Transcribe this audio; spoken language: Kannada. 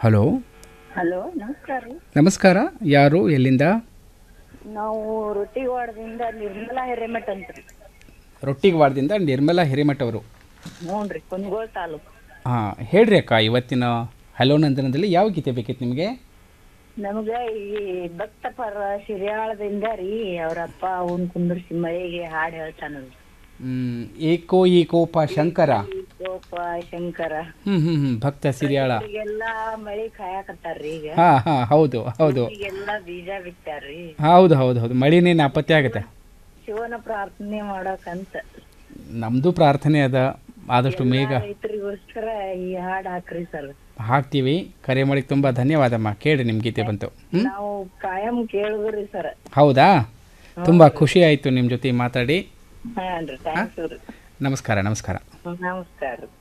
ಹಲೋ ಹಲೋ ನಮಸ್ಕಾರ ರೀ ನಮಸ್ಕಾರ ಯಾರು ಎಲ್ಲಿಂದ ನಾವು ರೊಟ್ಟಿವಾಡದಿಂದ ನಿರ್ಮಲಾ ಹಿರೇಮಠ ಅಂತ ರೀ ರೊಟ್ಟಿಗೆ ವಾರದಿಂದ ನಿರ್ಮಲಾ ಹಿರೇಮಠ ಅವರು ಹ್ಞೂ ರೀ ಕುಂದಗೋಳ ತಾಲೂಕು ಹಾಂ ಹೇಳ್ರಿ ಅಕ್ಕ ಇವತ್ತಿನ ಹಲೋ ನಂದನದಲ್ಲಿ ಯಾವ ಗೀತೆ ಬೇಕಿತ್ತು ನಿಮಗೆ ನಮ್ಗೆ ಈ ಭಕ್ತ ಪರ ಶಿರ್ಯಾಳದಿಂದ ರೀ ಅವ್ರ ಅಪ್ಪ ಅವನ್ ಕುಂದ್ರಿಸಿ ಮಳೆಗೆ ಹಾಡು ಹೇಳ್ತಾನಲ್ರಿ ಹ್ಮ್, ಏಕೋ ಏಕೋಪ ಶಂಕರ ಗೋಪ ಶಂಕರ ಹ್ಮ್ ಹ್ಮ್ ಹ್ಮ್ ಭಕ್ತ ಸಿರಿಯಾಳ ಈಗೆಲ್ಲ ಮಳಿ ಕಾಯಕತ್ತಾರ್ರಿ ಈಗ ಹಾ ಹಾ ಹೌದು ಹೌದು ಈಗೆಲ್ಲ ಬೀಜ ಬಿತ್ತಾರ್ರಿ ಹೌದು ಹೌದು ಹೌದು ಮಳಿನೇ ನಾಪತ್ತೆ ಆಗುತ್ತೆ ಶಿವನ ಪ್ರಾರ್ಥನೆ ಮಾಡಕಂತ ನಮ್ಮದು ಪ್ರಾರ್ಥನೆ ಅದ ಆದಷ್ಟು ಬೇಗ ರೈತರಿಗೋಸ್ಕರ ಈ ಹಾಡು ಹಾಕ್ರಿ ಸರ್ ಹಾಕ್ತೀವಿ ಕರೆ ಮಾಡಿಗೆ ತುಂಬ ಧನ್ಯವಾದಮ್ಮ ಕೇಳಿ ನಿಮ್ಮ ಗೀತೆ ಬಂತು ಹ್ಮ್ ನಾವು ಕಾಯಂ ಕೇಳುದ್ರಿ ಸರ್ ಹೌದಾ ತುಂಬ ಖುಷಿ ಆಯಿತು ನಿಮ್ಮ ಜೊತೆ ಮಾತಾಡಿ ಹಾನ್ರಿ ಥ್ಯಾಂಕ್ಸ್ ರೀ ನಮಸ್ಕಾರ ನಮಸ್ಕಾರ ನಮಸ್ಕಾರ